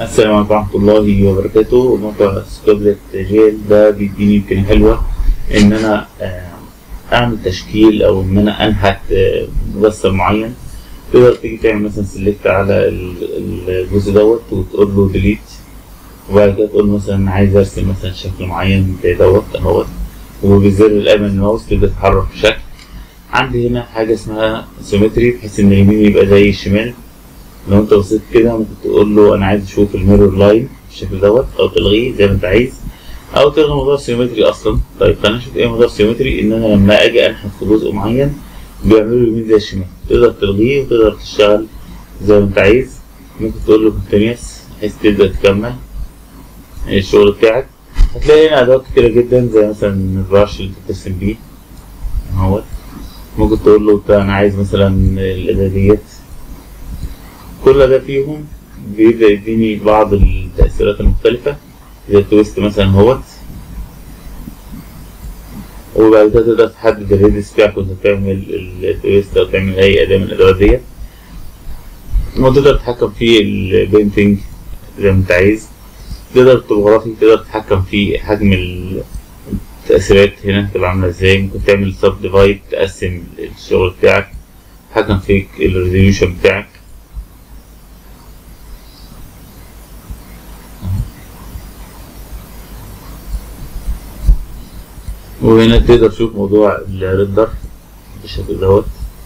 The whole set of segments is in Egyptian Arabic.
السلام عليكم ورحمة الله وبركاته موقع سكوبلت جيل ده بيديني إمكانية حلوة إن أنا آه، أعمل تشكيل أو إن أنا أنحت آه، مجسم معين تقدر تيجي تعمل مثلا سيلكت على ال- الجزء دوت وتقول له ديليت وبعد كده تقول مثلا أنا عايز أرسم مثلا شكل معين زي دوت أهوت وبالزر الأيمن الماوس تبدأ تتحرك في شكل عندي هنا حاجة اسمها سيمتري بحيث إن اليمين يبقى زي الشمال لو انت بصيت كده ممكن تقول له انا عايز اشوف الميرور لاين بالشكل دوت او تلغيه زي ما انت عايز او تلغي موضوع السيمتري اصلا طيب خلينا نشوف ايه موضوع السيمتري ان انا لما اجي انحت في جزء معين بيعملوا يمين زي الشمال تقدر تلغيه وتقدر تشتغل زي ما انت عايز ممكن تقول له كونتينيوس بحيث تبدا تكمل الشغل بتاعك هتلاقي هنا ادوات كتيرة جدا زي مثلا البراش اللي بترسم بيه اهوت ممكن تقول له ده انا عايز مثلا الاداة ديت كل ده فيهم بيبدأ يديني بعض التأثيرات المختلفة زي التويست مثلا اهوت وبعد كده تقدر تحدد الريدس بتاعك وانت بتعمل التويست او تعمل اي اداة من الادوات ديت وتقدر تتحكم في البينتنج زي ما انت عايز تقدر التوبوغرافي تقدر تتحكم في حجم التأثيرات هنا تبقى عاملة ازاي ممكن تعمل سب ديفايد تقسم الشغل بتاعك تتحكم في الريزوليوشن بتاعك وهنا تقدر تشوف موضوع الريندر بالشكل دوت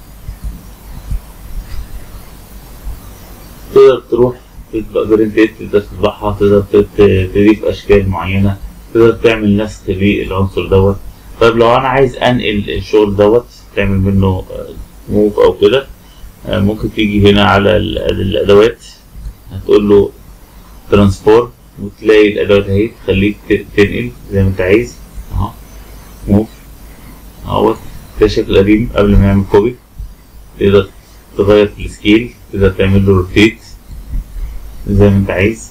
تقدر تروح تقدر انت تقدر تطبعها تقدر تت- تضيف اشكال معينة تقدر تعمل نسخ للعنصر دوت طيب لو انا عايز انقل الشغل دوت تعمل منه موف او كده آه، ممكن تيجي هنا على ال- الادوات هتقول له ترانسفورم وتلاقي الادوات اهي تخليك ت- تنقل زي ما انت عايز اهو موف اهوت ده شكل قديم قبل ما يعمل كوبي تقدر تغير في السكيل تقدر تعمل له روتيت زي ما انت عايز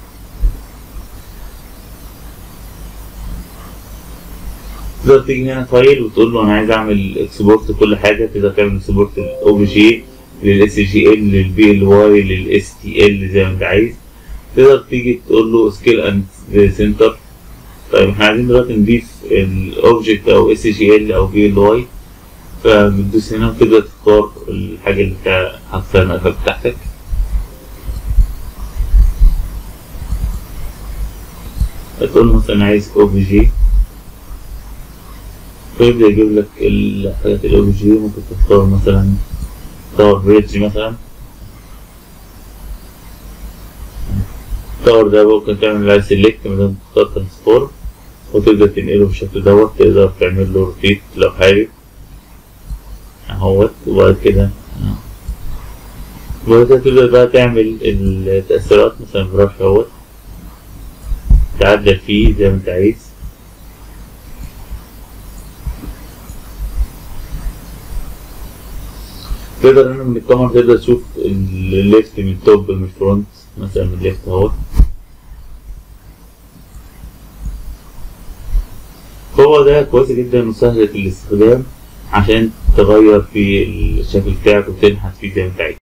تقدر تيجي هنا فايل وتقول له انا عايز اعمل اكسبورت كل حاجه تقدر تعمل اكسبورت الاو بي جي للاس جي ال للبي ال واي للاس تي ال زي ما انت عايز تقدر تيجي تقول له سكيل اند سنتر طيب احنا عايزين دلوقتي نضيف الاوبجكت او اس جي ال او بي ال واي فبتدوس هنا وتبدا تختار الحاجه اللي انت حاططها الملفات بتاعتك هتقول له مثلا عايز او بي جي فيبدا يجيب لك الحاجات الاو بي جي ممكن تختار مثلا تاور بريدج مثلا التاور ده ممكن تعمل عليه سيلكت مثلا تختار ترانسفورم وتبدأ تنقله بالشكل دوت تقدر تعمل له روتيت لو حابب اهوت وبعد كده اهو. وبعد كده تبدأ بقى تعمل التأثيرات مثلا براش اهوت تعدل فيه زي ما انت عايز تقدر هنا من الكاميرا تقدر تشوف الليفت من التوب من الفرونت مثلا من الليفت اهوت هو ده كويس جدا وسهل الاستخدام عشان تغير في الشكل بتاعك وتنحت فيه زي ما انت عايز